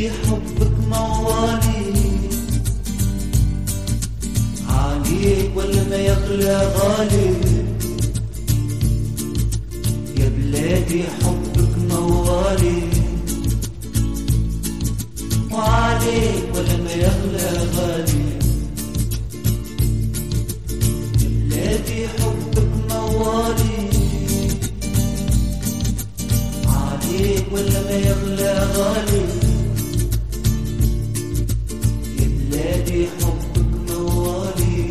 بلادي حبك موالي عليك ولا ما يغلى غالي يا بلادي حبك موالي وعليك ولا ما يغلى غالي يا بلادي حبك موالي عليك ولا ما يغلى غالي يا بلادي حبك موالي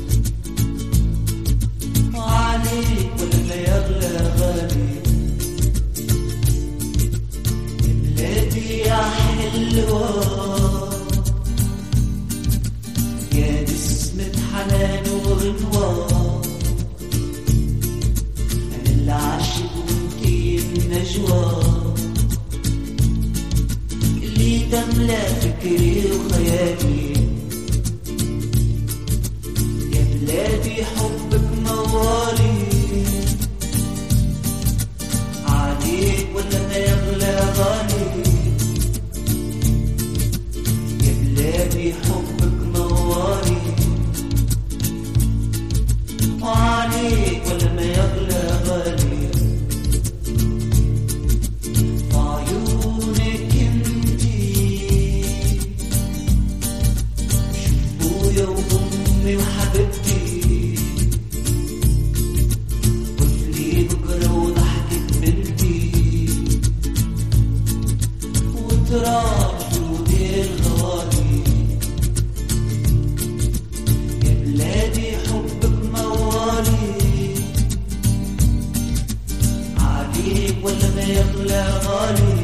عليك ولا ما يغلى غالي يا بلادي يا حلوة يا نسمة حنان وغنوة أنا اللي عاشق وانتي النجوى اللي تملى فكري وخيالي يا بلادي حبك موالي عليك ولا ما يغلى غالي يا بلادي حبك موالي وعليك ولا ما يغلى غالي عيونك انتي ابويا وامي وحبيبتي طفلي بكره وضحكة بنتي وتراب جودي الغالي يا بلادي حبك موالي عليك ولا ما يغلى غالي